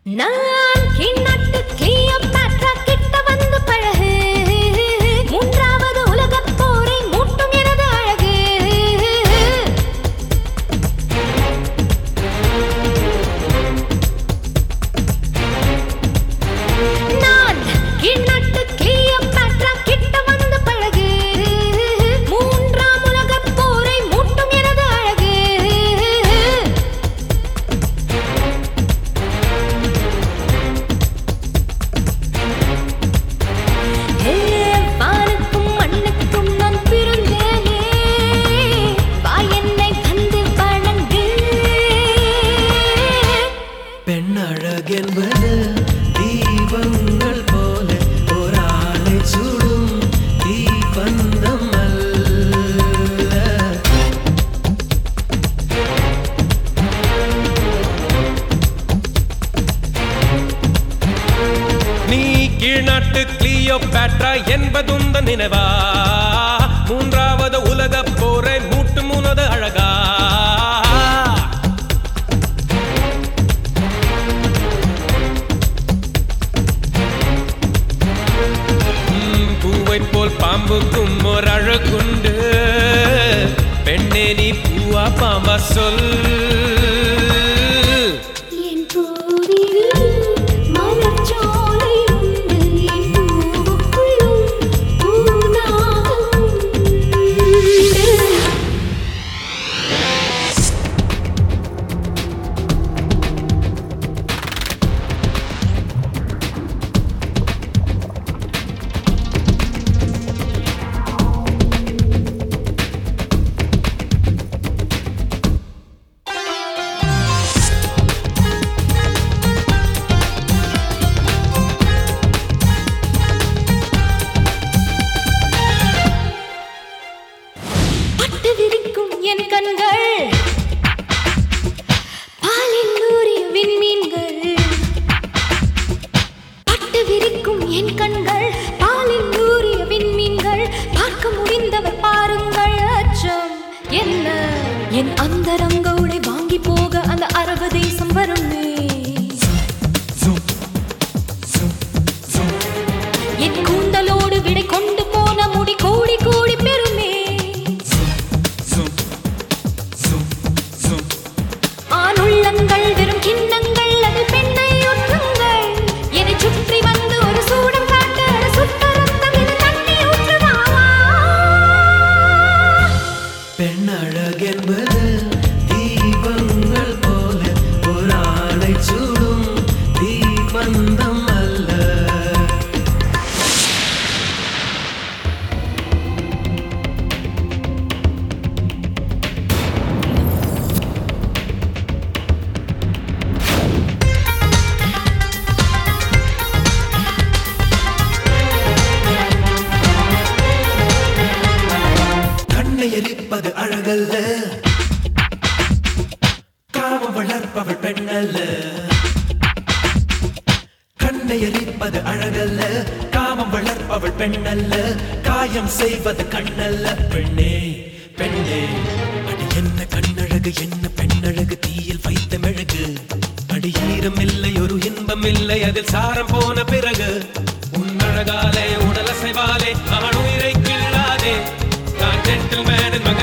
நான் கிண்ணட்டு கிளியோபாட்ரா கிட்ட வந்து பழகு மூன்றாவது உலகப் போரை மூட்டும் எனது அழகு நான் கிண்ணட்டு கிளியோபாட்ரா கிட்ட வந்து பழகு மூன்றாம் உலகப் போரை மூட்டும் எனது அழகு ஹே, வானுக்கும் மண்ணுக்கும் நான் பிறந்தேனே வா என்னை வந்து வணங்கு பெண்ணழகென்பது தீபங்கள் போல ஒரு ஆளை சுடும் தீபந்தம் அல்ல நீ கீழ்நாட்டு கிளியோ பேட்ரா என்பதுந்த நினைவா மூன்றாவது உலகப் போரை மூட்டும் உனது அழகா ம், பூவைப் போல் பாம்புக்கும் ஒரு அழகுண்டு பெண்ணே நீ பூவா பாம்பா சொல் என் பூவிலும் மலர்ச்சோலை உண்டு என் பூவுக்குள்ளும் பூநாகம் உண்டு பட்டு விரிக்கும் என் கண்கள் பாலில் ஊறிய விண்மீன்கள் பட்டு விரிக்கும் என் கண்கள் பாலில் ஊறிய விண்மீன்கள் பார்க்க முடிந்தவர் பாருங்கள் அச்சம் என்ன என் அந்தரங்கோடை வாங்கி போக அந்த அரபு தேசம் வருமே என் கூந்தலோடு விடை கொண்டு போன முடி கோடி கோடி பெருமே ஆணுள்ளங்கள் வெறும் கிண்ணங்கள் அது பெண்ணை ஒற்றுங்கள் என்னை சுற்றி வந்து ஒரு சூடம் காட்ட சுத்த ரத்தம் இது தண்ணி ஊற்றுவாவா பெண்ணழகென்பது தீபங்கள் போல ஒரு ஆளை சுடும் தீபந்தம் அல்ல கண்ணை எரிப்பது அழகல்ல காமம் வளர்ப்பவள் பெண்ணல்ல கண்ணை எரிப்பது அழகல்ல காமம் வளர்ப்பவள் பெண்ணல்ல காயம் செய்வது கண்ணல்ல பெண்ணே பெண்ணே அடி என்ன கண்ணழகு என்ன பெண்ணழகு தீயில் வைத்த மெழுகு அடி ஈரம் இல்லை ஒரு இன்பம் இல்லை அதில் சாரம் போன பிறகு உன் அழகாலே உடல் அசைவாலே நான் உயிரை கிள்ளாதே நான் ஜென்டில்மேனின் மகன்